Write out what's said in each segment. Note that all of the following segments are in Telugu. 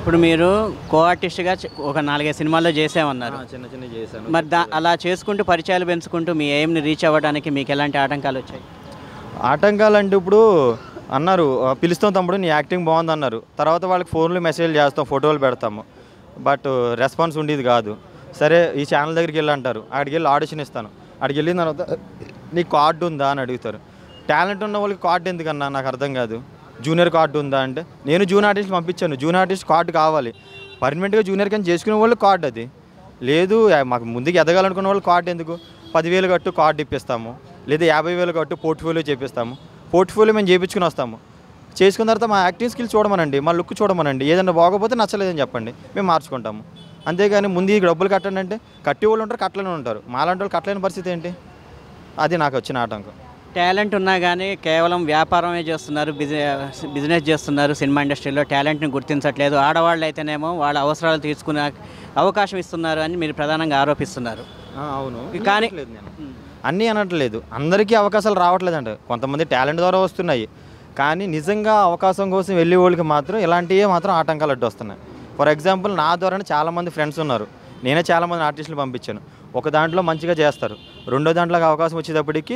ఇప్పుడు మీరు కో ఆర్టిస్ట్గా చ- ఒక నాలుగైదు సినిమాల్లో చేసామన్నారు చిన్న చిన్న చేశాను మరి దా అలా చేసుకుంటూ పరిచయాలు పెంచుకుంటూ మీ ఎయిమ్ని రీచ్ అవ్వడానికి మీకు ఎలాంటి ఆటంకాలు వచ్చాయి ఆటంకాలు అంటే ఇప్పుడు అన్నారు "ఆ, పిలుస్తాం తమ్ముడు నీ యాక్టింగ్ బాగుంది అన్నారు తర్వాత వాళ్ళకి ఫోన్లు మెసేజ్ చేస్తాం ఫోటోలు పెడతాము బట్ రెస్పాన్స్ ఉండేది కాదు సరే ఈ ఛానల్ దగ్గరికి వెళ్ళి అంటారు అక్కడికి వెళ్ళి ఆడిషన్ ఇస్తాను అక్కడికి వెళ్ళిన తర్వాత నీకు కార్డు ఉందా అని అడుగుతారు టాలెంట్ ఉన్న వాళ్ళకి కార్డు ఎందుకన్నా నాకు అర్థం కాదు జూనియర్ కార్డు ఉందా అంటే నేను జూనియర్ ఆర్టిస్ట్ పంపించాను జూనియర్ ఆర్టిస్ట్ కార్డు కావాలి పర్మనెంట్గా జూనియర్ కానీ చేసుకునే వాళ్ళు కార్డు అది లేదు యా- మాకు ముందుకు ఎదగాలనుకున్న వాళ్ళు కార్డు ఎందుకు పదివేలు కట్టు కార్డు ఇప్పిస్తాము లేదా యాభై వేలు కట్టు పోర్ట్ఫోలియో చేపిస్తాము పోర్ట్ఫోలియో మేము చేయించుకుని వస్తాము చేసుకున్న తర్వాత మా యాక్టింగ్ స్కిల్స్ చూడమనండి మా లుక్ చూడమనండి ఏదైనా బాగోపోతే నచ్చలేదని చెప్పండి మేము మార్చుకుంటాము అంతేగాని ముందు ఈ డబ్బులు కట్టండి అంటే కట్టి వాళ్ళు ఉంటారు కట్టలేని ఉంటారు మాలాంటి వాళ్ళు కట్టలేని పరిస్థితి ఏంటి అది నాకు వచ్చిన ఆటంకం టాలెంట్ ఉన్నా కానీ కేవలం వ్యాపారమే చేస్తున్నారు బిజినెస్ బిజినెస్ చేస్తున్నారు సినిమా ఇండస్ట్రీలో టాలెంట్ని గుర్తించట్లేదు ఆడవాళ్ళు అయితేనేమో వాళ్ళ అవసరాలు తీసుకునే అవకాశం ఇస్తున్నారు అని మీరు ప్రధానంగా ఆరోపిస్తున్నారు అవును కానీ- అన్నీ అనట్లేదు అందరికీ అవకాశాలు రావట్లేదంట కొంతమంది టాలెంట్ ద్వారా వస్తున్నాయి కానీ నిజంగా అవకాశం కోసం వెళ్ళే వాళ్ళకి మాత్రం ఇలాంటివే మాత్రం ఆటంకాలు అడ్డు వస్తున్నాయి ఫర్ ఎగ్జాంపుల్ నా ద్వారానే చాలామంది ఫ్రెండ్స్ ఉన్నారు నేనే చాలామంది ఆర్టిస్టులు పంపించాను ఒక దాంట్లో మంచిగా చేస్తారు రెండో దాంట్లోకి అవకాశం వచ్చేటప్పటికి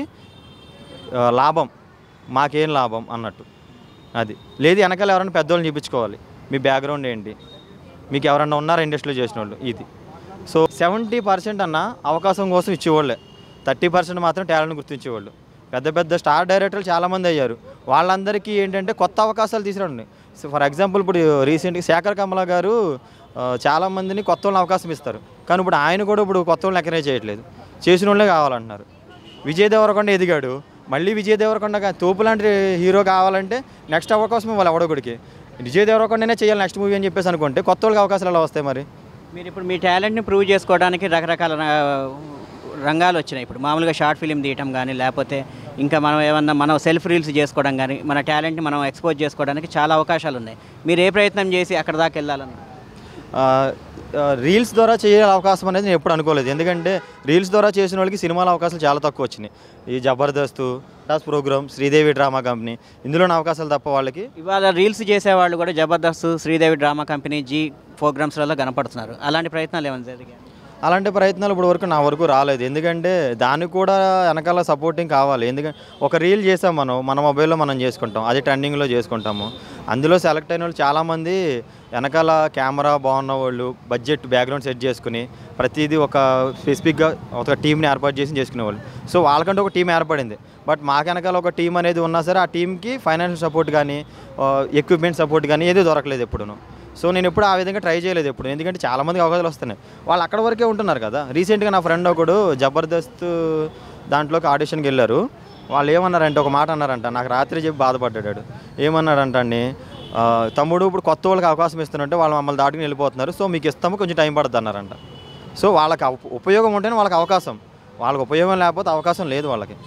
ఆ, లాభం మాకేం లాభం అన్నట్టు అది లేదు వెనకాల ఎవరైనా పెద్దోళ్ళని చూపించుకోవాలి మీ బ్యాక్గ్రౌండ్ ఏంటి మీకు ఎవరన్నా ఉన్నారా ఇండస్ట్రీలో చేసిన వాళ్ళు ఇది సో సెవెంటీ పర్సెంట్ అన్న అవకాశం కోసం ఇచ్చేవాళ్ళే థర్టీ పర్సెంట్ మాత్రం టాలెంట్ గుర్తించేవాళ్ళు పెద్ద పెద్ద స్టార్ డైరెక్టర్లు చాలామంది అయ్యారు వాళ్ళందరికీ ఏంటంటే కొత్త అవకాశాలు తీసుకురండి సో ఫర్ ఎగ్జాంపుల్ ఇప్పుడు రీసెంట్గా శేఖర్ కమల గారు ఆ, చాలామందిని కొత్త వాళ్ళని అవకాశం ఇస్తారు కానీ ఇప్పుడు ఆయన కూడా ఇప్పుడు కొత్త వాళ్ళని ఎంకరేజ్ చేయట్లేదు చేసిన వాళ్ళే కావాలంటున్నారు విజయ్ దేవరకొండ ఎదిగాడు మళ్ళీ విజయ్ దేవరకొండ గా- తోపు లాంటి హీరో కావాలంటే నెక్స్ట్ అవకాశం ఇవ్వాలి ఎవడొకడికి విజయ్ దేవరకొండనే చేయాలి నెక్స్ట్ మూవీ అని చెప్పేసి అనుకుంటే కొత్త వాళ్ళకి అవకాశాలు ఎలా వస్తాయి మరి మీరు ఇప్పుడు మీ టాలెంట్ని ప్రూవ్ చేసుకోవడానికి రకరకాల ర- రంగాలు వచ్చినాయి ఇప్పుడు మామూలుగా షార్ట్ ఫిలిం తీయటం కానీ లేకపోతే ఇంకా మనం ఏమన్నా మనం సెల్ఫ్ రీల్స్ చేసుకోవడం కానీ మన టాలెంట్ని మనం ఎక్స్పోజ్ చేసుకోవడానికి చాలా అవకాశాలు ఉన్నాయి మీరు ఏ ప్రయత్నం చేసి అక్కడ దాకా వెళ్ళాలన్నా ఆ, ఆ, రీల్స్ ద్వారా చేయాలి అవకాశం అనేది నేను ఎప్పుడు అనుకోలేదు ఎందుకంటే రీల్స్ ద్వారా చేసిన వాళ్ళకి సినిమాల అవకాశాలు చాలా తక్కువ వచ్చినాయి ఈ జబర్దస్త్ టాస్ ప్రోగ్రామ్ శ్రీదేవి డ్రామా కంపెనీ ఇందులోనే అవకాశాలు తప్ప వాళ్ళకి ఇవాళ రీల్స్ చేసేవాళ్ళు కూడా జబర్దస్త్ శ్రీదేవి డ్రామా కంపెనీ జీ ప్రోగ్రామ్స్లలో కనపడుతున్నారు అలాంటి ప్రయత్నాలు ఏమైనా జరిగాయి అలాంటి ప్రయత్నాలు ఇప్పుడు వరకు నా వరకు రాలేదు ఎందుకంటే దానికి కూడా వెనకాల సపోర్టింగ్ కావాలి ఎందుకంటే ఒక రీల్ చేసాం మనం మన మొబైల్లో మనం చేసుకుంటాం అది ట్రెండింగ్లో చేసుకుంటాము అందులో సెలెక్ట్ అయిన వాళ్ళు చాలామంది వెనకాల కెమెరా బాగున్న వాళ్ళు బడ్జెట్ బ్యాక్గ్రౌండ్ సెట్ చేసుకుని ప్రతిదీ ఒక స్పెసిఫిక్గా ఒక టీంని ఏర్పాటు చేసి చేసుకునేవాళ్ళు సో వాళ్ళకంటే ఒక టీం ఏర్పడింది బట్ మాకు వెనకాల ఒక టీం అనేది ఉన్నా సరే ఆ టీంకి ఫైనాన్షియల్ సపోర్ట్ కానీ ఎక్విప్మెంట్ సపోర్ట్ కానీ ఏది దొరకలేదు ఎప్పుడూ సో నేను ఎప్పుడు ఆ విధంగా ట్రై చేయలేదు ఎప్పుడు ఎందుకంటే చాలామందికి అవకాశాలు వస్తున్నాయి వాళ్ళు అక్కడ వరకే ఉంటున్నారు కదా రీసెంట్గా నా ఫ్రెండ్ ఒకడు జబర్దస్త్ దాంట్లోకి ఆడిషన్కి వెళ్ళారు వాళ్ళు ఏమన్నారంటే ఒక మాట అన్నారంట నాకు రాత్రి చెప్పి బాధపడ్డాడు ఏమన్నాడంట అండి "ఆ, తమ్ముడు ఇప్పుడు కొత్త వాళ్ళకి అవకాశం ఇస్తున్నట్టే వాళ్ళు మమ్మల్ని దాటుకుని వెళ్ళిపోతున్నారు సో మీకు ఇస్తాము కొంచెం టైం పడుతుంది అన్నారంట సో వాళ్ళకి ఉప- ఉపయోగం ఉంటేనే వాళ్ళకి అవకాశం వాళ్ళకి ఉపయోగం లేకపోతే అవకాశం లేదు వాళ్ళకి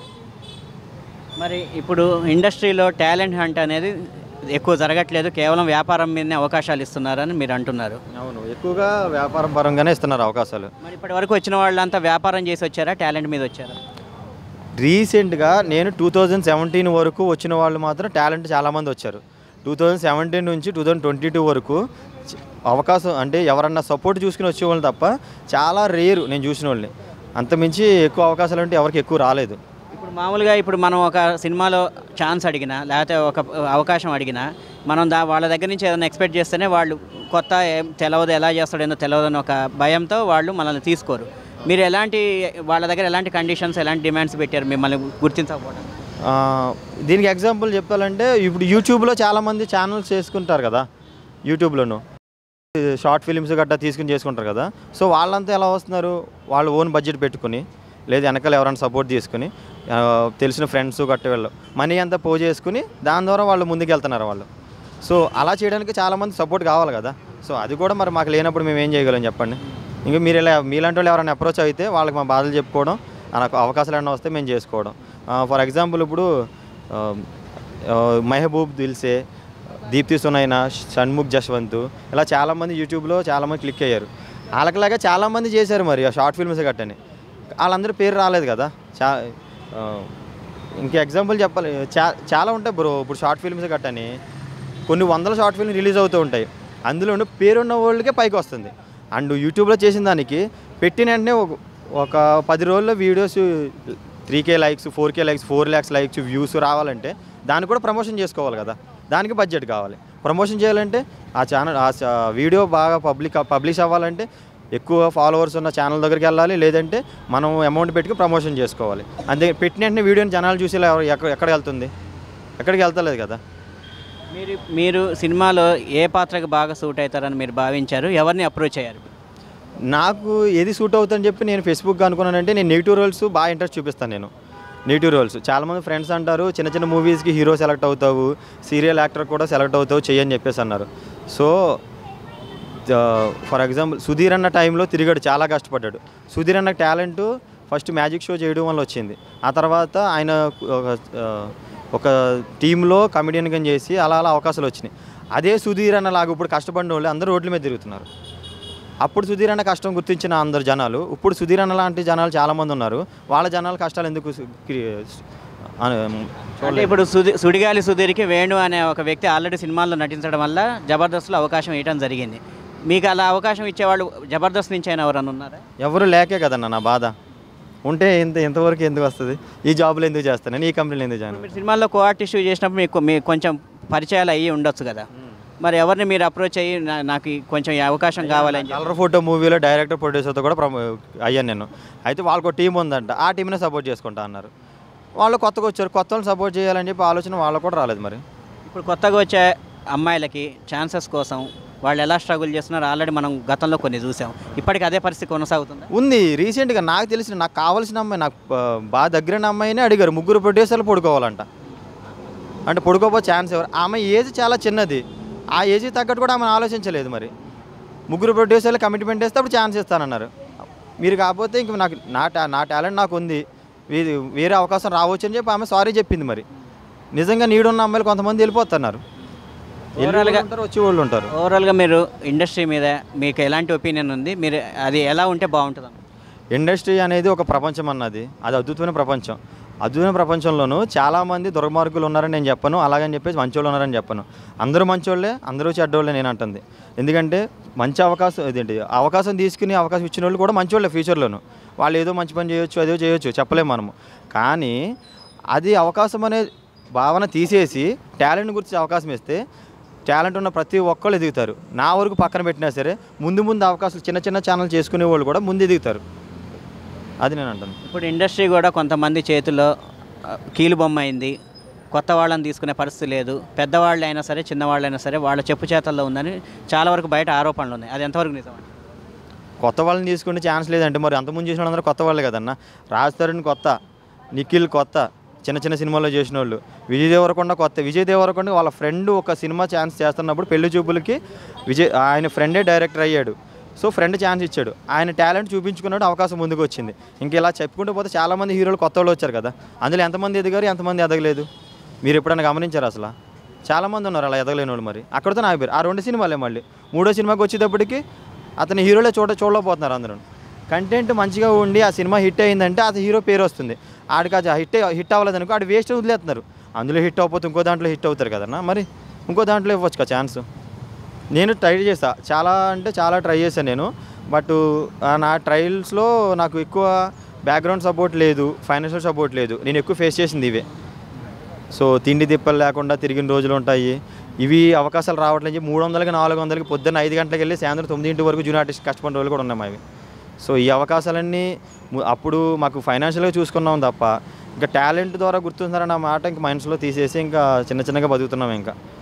మరి ఇప్పుడు ఇండస్ట్రీలో టాలెంట్ హంట్ అనేది ఎక్కువ జరగట్లేదు కేవలం వ్యాపారం మీదనే అవకాశాలు ఇస్తున్నారని మీరు అంటున్నారు అవును ఎక్కువగా వ్యాపారం పరంగానే ఇస్తున్నారు అవకాశాలు మరి ఇప్పటి వరకు వచ్చిన వాళ్ళంతా వ్యాపారం చేసి వచ్చారా టాలెంట్ మీద వచ్చారా రీసెంట్గా నేను టూ థౌజండ్ సెవెంటీన్ వరకు వచ్చిన వాళ్ళు మాత్రం టాలెంట్ చాలామంది వచ్చారు టూ థౌజండ్ సెవెంటీన్ నుంచి టూ థౌజండ్ ట్వంటీ టూ వరకు చ- అవకాశం అంటే ఎవరన్నా సపోర్ట్ చూసుకుని వచ్చేవాళ్ళు తప్ప చాలా రేరు నేను చూసిన వాళ్ళని అంతమించి ఎక్కువ అవకాశాలు అంటే ఎవరికి ఎక్కువ రాలేదు ఇప్పుడు మామూలుగా ఇప్పుడు మనం ఒక సినిమాలో ఛాన్స్ అడిగినా లేకపోతే ఒక అవకాశం అడిగినా మనం దా వాళ్ళ దగ్గర నుంచి ఏదైనా ఎక్స్పెక్ట్ చేస్తేనే వాళ్ళు కొత్త ఏం తెలియదు ఎలా చేస్తాడేందో తెలియదని ఒక భయంతో వాళ్ళు మనల్ని తీసుకోరు మీరు ఎలాంటి వాళ్ళ దగ్గర ఎలాంటి కండిషన్స్ ఎలాంటి డిమాండ్స్ పెట్టారు మిమ్మల్ని గుర్తించకపోవడం ఆ, దీనికి ఎగ్జాంపుల్ చెప్పాలంటే ఇప్పుడు యూట్యూబ్లో చాలామంది ఛానల్స్ చేసుకుంటారు కదా యూట్యూబ్లోను షార్ట్ ఫిలిమ్స్ గట్టా తీసుకుని చేసుకుంటారు కదా సో వాళ్ళంతా ఎలా వస్తున్నారు వాళ్ళు ఓన్ బడ్జెట్ పెట్టుకుని లేదు వెనకాల ఎవరైనా సపోర్ట్ తీసుకుని ఆ, తెలిసిన ఫ్రెండ్స్ గట్ట వెళ్ళు మనీ అంతా పో చేసుకుని దాని ద్వారా వాళ్ళు ముందుకు వెళ్తున్నారు వాళ్ళు సో అలా చేయడానికి చాలామంది సపోర్ట్ కావాలి కదా సో అది కూడా మరి మాకు లేనప్పుడు మేము ఏం చేయగలం చెప్పండి ఇంకా మీరు ఇలా మీలాంటి వాళ్ళు ఎవరైనా అప్రోచ్ అయితే వాళ్ళకి మా బాధలు చెప్పుకోవడం నాకు అవకాశాలు ఏమైనా వస్తే మేము చేసుకోవడం ఫర్ ఎగ్జాంపుల్ ఇప్పుడు ఆ, ఆ, మెహబూబ్ దిల్సే దీప్తి సునైన షణ్ముఖ్ జశ్వంత్ ఇలా చాలామంది యూట్యూబ్లో చాలామంది క్లిక్ అయ్యారు వాళ్ళకిలాగా చాలామంది చేశారు మరి ఆ షార్ట్ ఫిల్మ్స్ గట్టని వాళ్ళందరూ పేరు రాలేదు కదా చా ఆ, ఇంకా ఎగ్జాంపుల్ చెప్పాలి చా చాలా ఉంటాయి బ్రో ఇప్పుడు షార్ట్ ఫిల్మ్స్ గట్టని కొన్ని వందల షార్ట్ ఫిల్మ్ రిలీజ్ అవుతూ ఉంటాయి అందులోనూ పేరున్న వాళ్ళకే పైకి వస్తుంది అండ్ యూట్యూబ్లో చేసిన దానికి పెట్టిన వెంటనే ఒక ఒక పది రోజుల్లో videos three K likes four K likes four lakhs likes views రావాలంటే దానికి కూడా ప్రమోషన్ చేసుకోవాలి కదా దానికి బడ్జెట్ కావాలి ప్రమోషన్ చేయాలంటే ఆ ఛానల్ ఆ చ- వీడియో బాగా పబ్లిక్ పబ్లిష్ అవ్వాలంటే ఎక్కువ ఫాలోవర్స్ ఉన్న ఛానల్ దగ్గరికి వెళ్ళాలి లేదంటే మనం అమౌంట్ పెట్టుకు ప్రమోషన్ చేసుకోవాలి అంతే పెట్టిన వెంటనే వీడియోని జనాలు చూసేలా ఎవరు ఎక్కడ ఎక్కడ వెళ్తుంది ఎక్కడికి వెళ్తలేదు కదా మీరు మీరు సినిమాలో ఏ పాత్రకు బాగా సూట్ అవుతారని మీరు భావించారు ఎవరిని అప్రోచ్ అయ్యారు నాకు ఏది సూట్ అవుతుందని చెప్పి నేను ఫేస్బుక్ అనుకున్నానంటే నేను నెగిటివ్ రోల్స్ బాగా ఇంట్రెస్ట్ చూపిస్తాను నేను నెగిటివ్ రోల్స్ చాలామంది ఫ్రెండ్స్ అంటారు చిన్న చిన్న మూవీస్కి హీరో సెలెక్ట్ అవుతావు సీరియల్ యాక్టర్ కూడా సెలెక్ట్ అవుతావు చెయ్యని చెప్పేసి అన్నారు సో ఫర్ ఎగ్జాంపుల్ సుధీర్ అన్న టైంలో తిరిగాడు చాలా కష్టపడ్డాడు సుధీర్ అన్న టాలెంట్ ఫస్ట్ మ్యాజిక్ షో చేయడం వల్ల వచ్చింది ఆ తర్వాత ఆయన ఒక ఆ, ఒక టీంలో కమెడియన్గా చేసి అలా అలా అవకాశాలు వచ్చినాయి అదే సుధీర్ అన్న లాగా ఇప్పుడు కష్టపడిన వాళ్ళు అందరూ రోడ్ల మీద తిరుగుతున్నారు అప్పుడు సుధీర్ అన్న కష్టం గుర్తించిన అందరు జనాలు ఇప్పుడు సుధీర్ అన్న లాంటి జనాలు చాలామంది ఉన్నారు వాళ్ళ జనాల కష్టాలు ఎందుకు సు- క్రి- అన- అంటే చూడలేదు. ఇప్పుడు సుధీ సుడిగాలి సుధీర్కి వేణు అనే ఒక వ్యక్తి ఆల్రెడీ సినిమాల్లో నటించడం వల్ల జబర్దస్త్లో అవకాశం ఇవ్వడం జరిగింది మీకు అలా అవకాశం ఇచ్చేవాళ్ళు జబర్దస్త్ నుంచి అయినా ఎవరన్నా ఉన్నారా ఎవరు లేకే కదన్న నా బాధ ఉంటే ఇంత ఇంతవరకు ఎందుకు వస్తుంది ఈ జాబులు ఎందుకు చేస్తాను నేను ఈ కంపెనీలో ఎందుకు జాయిన్ మీరు సినిమాల్లో కో ఆర్టిస్ట్ చేసినప్పుడు మీకు మీకు కొంచెం పరిచయాలు అయ్యి ఉండొచ్చు కదా మరి ఎవరిని మీరు అప్రోచ్ అయ్యి నా- నాకు ఈ కొంచెం ఈ అవకాశం కావాలని చెప్పి కలర్ ఫోటో మూవీలో డైరెక్టర్ ప్రొడ్యూసర్తో కూడా ప్రమో అయ్యాను నేను అయితే వాళ్ళకు టీం ఉందంట ఆ టీంనే సపోర్ట్ చేసుకుంటా అన్నారు వాళ్ళు కొత్తగా వచ్చారు కొత్త వాళ్ళని సపోర్ట్ చేయాలని చెప్పి ఆలోచన వాళ్ళకు కూడా రాలేదు మరి ఇప్పుడు కొత్తగా వచ్చే అమ్మాయిలకి ఛాన్సెస్ కోసం వాళ్ళు ఎలా స్ట్రగుల్ చేస్తున్నారో ఆల్రెడీ మనం గతంలో కొన్ని చూసాం ఇప్పటికి అదే పరిస్థితి కొనసాగుతుందా ఉంది రీసెంట్గా నాకు తెలిసిన నాకు కావాల్సిన అమ్మాయి నాకు ఆ, బాగా దగ్గరైన అమ్మాయినే అడిగారు ముగ్గురు ప్రొడ్యూసర్లు పడుకోవాలంట అంటే పడుకోపో ఛాన్స్ ఎవరు ఆమె ఏజ్ చాలా చిన్నది ఆ ఏజ్ తగ్గట్టు కూడా ఆమె ఆలోచించలేదు మరి ముగ్గురు ప్రొడ్యూసర్లు కమిట్మెంట్ వేస్తే అప్పుడు ఛాన్స్ ఇస్తానన్నారు మీరు కాకపోతే ఇంక నాకు నా టా నా టాలెంట్ నాకు ఉంది వీ- వేరే అవకాశం రావచ్చు అని చెప్పి ఆమె సారీ చెప్పింది మరి నిజంగా నీడున్న అమ్మాయిలు కొంతమంది వెళ్ళిపోతున్నారు Overall-గా- ఉంటారు వచ్చి వాళ్ళు ఉంటారు ఓవరాల్గా మీరు ఇండస్ట్రీ మీద మీకు ఎలాంటి ఒపీనియన్ ఉంది మీరు అది ఎలా ఉంటే బాగుంటుంది ఇండస్ట్రీ అనేది ఒక ప్రపంచం అన్నది అది అద్భుతమైన ప్రపంచం అద్భుతమైన ప్రపంచంలోనూ చాలామంది దుర్మార్గులు ఉన్నారని నేను చెప్పను అలాగని చెప్పేసి మంచోళ్ళు ఉన్నారని చెప్పను అందరూ మంచోళ్ళే అందరూ చెడ్డోళ్ళే నేను అంటుంది ఎందుకంటే మంచి అవకాశం ఇదేంటి అవకాశం తీసుకుని అవకాశం ఇచ్చిన వాళ్ళు కూడా మంచోళ్ళే ఫ్యూచర్లోను వాళ్ళు ఏదో మంచి పని చేయొచ్చు అదో చేయొచ్చు చెప్పలేము మనము కానీ అది అవకాశం అనే భావన తీసేసి టాలెంట్ గురించి అవకాశం ఇస్తే టాలెంట్ ఉన్న ప్రతి ఒక్కళ్ళు ఎదుగుతారు నా వరకు పక్కన పెట్టినా సరే ముందు ముందు అవకాశాలు చిన్న చిన్న ఛానల్ చేసుకునే వాళ్ళు కూడా ముందు ఎదుగుతారు అది నేను అంటాను ఇప్పుడు ఇండస్ట్రీ కూడా కొంతమంది చేతుల్లో ఆ, కీలు బొమ్మ అయింది కొత్త వాళ్ళని తీసుకునే పరిస్థితి లేదు పెద్దవాళ్ళు అయినా సరే చిన్నవాళ్ళు అయినా సరే వాళ్ళ చెప్పు చేతల్లో ఉందని చాలా వరకు బయట ఆరోపణలు ఉన్నాయి అది ఎంతవరకు నిజం కొత్త వాళ్ళని తీసుకునే ఛాన్స్ లేదంటే మరి అంతకుముందు చేసిన వాళ్ళందరూ కొత్త వాళ్ళే కదన్న రాజ్ తరుణ్ కొత్త నిఖిల్ కొత్త చిన్న చిన్న సినిమాల్లో చేసిన వాళ్ళు విజయ్ దేవరకొండ కొత్త విజయ్ దేవరకొండ వాళ్ళ ఫ్రెండ్ ఒక సినిమా ఛాన్స్ చేస్తున్నప్పుడు పెళ్లి చూపులకి విజయ్ ఆయన ఫ్రెండే డైరెక్టర్ అయ్యాడు సో ఫ్రెండ్ ఛాన్స్ ఇచ్చాడు ఆయన టాలెంట్ చూపించుకున్నాడు అవకాశం ముందుకు వచ్చింది ఇంక ఇలా చెప్పుకుంటూ పోతే చాలామంది హీరోలు కొత్త వాళ్ళు వచ్చారు కదా అందులో ఎంతమంది ఎదిగారు ఎంతమంది ఎదగలేదు మీరు ఎప్పుడైనా గమనించారు అసలు చాలామంది ఉన్నారు అలా ఎదగలేని వాళ్ళు మరి అక్కడితో ఆగిపోయారు ఆ రెండు సినిమాలే మళ్ళీ మూడో సినిమాకి వచ్చేటప్పటికి అతని హీరోలే చూడ చూడలేకపోతున్నారు అందరూ కంటెంట్ మంచిగా ఉండి ఆ సినిమా హిట్ అయిందంటే అది హీరో పేరు వస్తుంది ఆడికి అది హిట్ హిట్ అవ్వలేదనుకో ఆడు వేస్ట్ వదిలేస్తున్నారు అందులో హిట్ అవ్వకపోతే ఇంకో దాంట్లో హిట్ అవుతారు కదన్నా మరి ఇంకో దాంట్లో ఇవ్వచ్చు కదా ఛాన్స్ నేను ట్రై చేసా చాలా అంటే చాలా ట్రై చేశాను నేను బట్ ఆ నా ట్రయల్స్లో నాకు ఎక్కువ బ్యాక్గ్రౌండ్ సపోర్ట్ లేదు ఫైనాన్షియల్ సపోర్ట్ లేదు నేను ఎక్కువ ఫేస్ చేసింది ఇవే సో తిండి తిప్పలు లేకుండా తిరిగిన రోజులు ఉంటాయి ఇవి అవకాశాలు రావట్లేదు చెప్పి మూడు వందలకి నాలుగు వందలకి పొద్దున్న ఐదు గంటలకు వెళ్ళి సాయంత్రం తొమ్మిదింటి వరకు జూనియర్ ఆర్టిస్ట్ కష్టపడిన రోజులు కూడా ఉన్నాయి మావి సో ఈ అవకాశాలన్నీ ము- అప్పుడు మాకు ఫైనాన్షియల్గా చూసుకున్నాం తప్ప ఇంకా టాలెంట్ ద్వారా గుర్తున్నారన్న మాట ఇంకా మనసులో తీసేసి ఇంకా చిన్న చిన్నగా బతుకుతున్నాం ఇంకా